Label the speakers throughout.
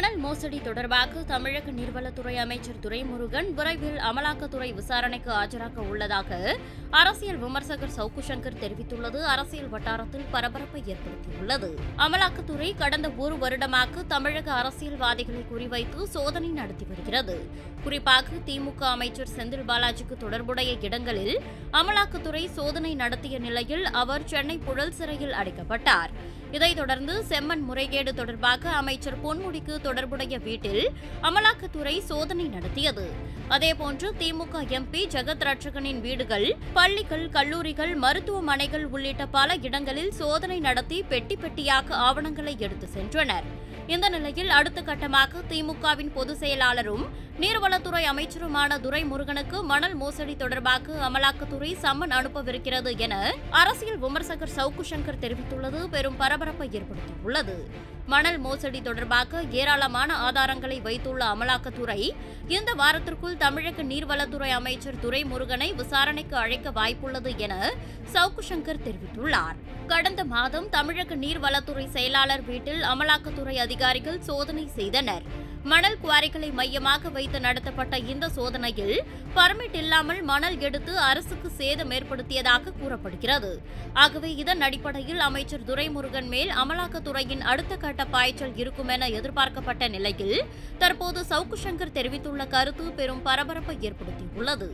Speaker 1: மணல் மோசடி தொடர்பாக தமிழக நீர்வளத்துறை அமைச்சர் துரைமுருகன் விரைவில் அமலாக்கத்துறை விசாரணைக்கு ஆஜராக உள்ளதாக அரசியல் விமர்சகர் சவுக்கு சங்கர் தெரிவித்துள்ளது அரசியல் வட்டாரத்தில் பரபரப்பை ஏற்படுத்தியுள்ளது அமலாக்கத்துறை கடந்த ஒரு வருடமாக தமிழக அரசியல்வாதிகளை குறிவைத்து சோதனை நடத்தி வருகிறது குறிப்பாக திமுக அமைச்சர் செந்தில் பாலாஜிக்கு தொடர்புடைய இடங்களில் அமலாக்கத்துறை சோதனை நடத்திய நிலையில் அவர் சென்னை புழல் சிறையில் அடைக்கப்பட்டார் இதைத் தொடர்ந்து செம்மன் முறைகேடு தொடர்பாக அமைச்சர் பொன்முடிக்கு தொடர்புடைய வீட்டில் அமலாக்கத்துறை சோதனை நடத்தியது அதேபோன்று திமுக எம்பி ஜெகத் ரட்சகனின் வீடுகள் பள்ளிகள் கல்லூரிகள் மருத்துவமனைகள் உள்ளிட்ட பல இடங்களில் சோதனை நடத்தி பெட்டி பெட்டியாக ஆவணங்களை எடுத்து சென்றனர் இந்த நிலையில் அடுத்த கட்டமாக திமுகவின் பொதுச் செயலாளரும் நீர்வளத்துறை அமைச்சருமான துரைமுருகனுக்கு மணல் மோசடி தொடர்பாக அமலாக்கத்துறை சம்மன் அனுப்பவிருக்கிறது என அரசியல் விமர்சகர் சவுக்கு சங்கர் தெரிவித்துள்ளது பெரும் பரபரப்பை ஏற்படுத்தியுள்ளது மணல் மோசடி தொடர்பாக ஏராளமான ஆதாரங்களை வைத்துள்ள அமலாக்கத்துறை இந்த வாரத்திற்குள் தமிழக நீர்வளத்துறை அமைச்சர் துரைமுருகனை விசாரணைக்கு அழைக்க வாய்ப்புள்ளது என சவுக்கு சங்கர் தெரிவித்துள்ளார் கடந்த மாதம் தமிழக நீர்வளத்துறை செயலாளர் வீட்டில் அமலாக்கத்துறை அதிகாரிகள் சோதனை செய்தனர் மணல் குவாரிகளை மையமாக வைத்து நடத்தப்பட்ட இந்த சோதனையில் பர்மிட் இல்லாமல் மணல் எடுத்து அரசுக்கு சேதம் ஏற்படுத்தியதாக கூறப்படுகிறது ஆகவே இதன் அடிப்படையில் அமைச்சர் துரைமுருகன் மேல் அமலாக்கத்துறையின் அடுத்த கட்ட பாய்ச்சல் இருக்கும் என எதிர்பார்க்கப்பட்ட நிலையில் தற்போது சவுக்கு சங்கர் தெரிவித்துள்ள கருத்து பெரும் பரபரப்பை ஏற்படுத்தியுள்ளது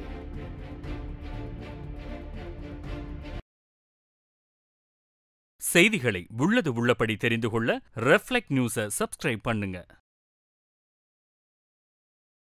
Speaker 2: செய்திகளை உள்ளது உள்ளபடி தெரிந்து கொள்ள ரெஃப்ளெக்ட் நியூஸை சப்ஸ்கிரைப் பண்ணுங்க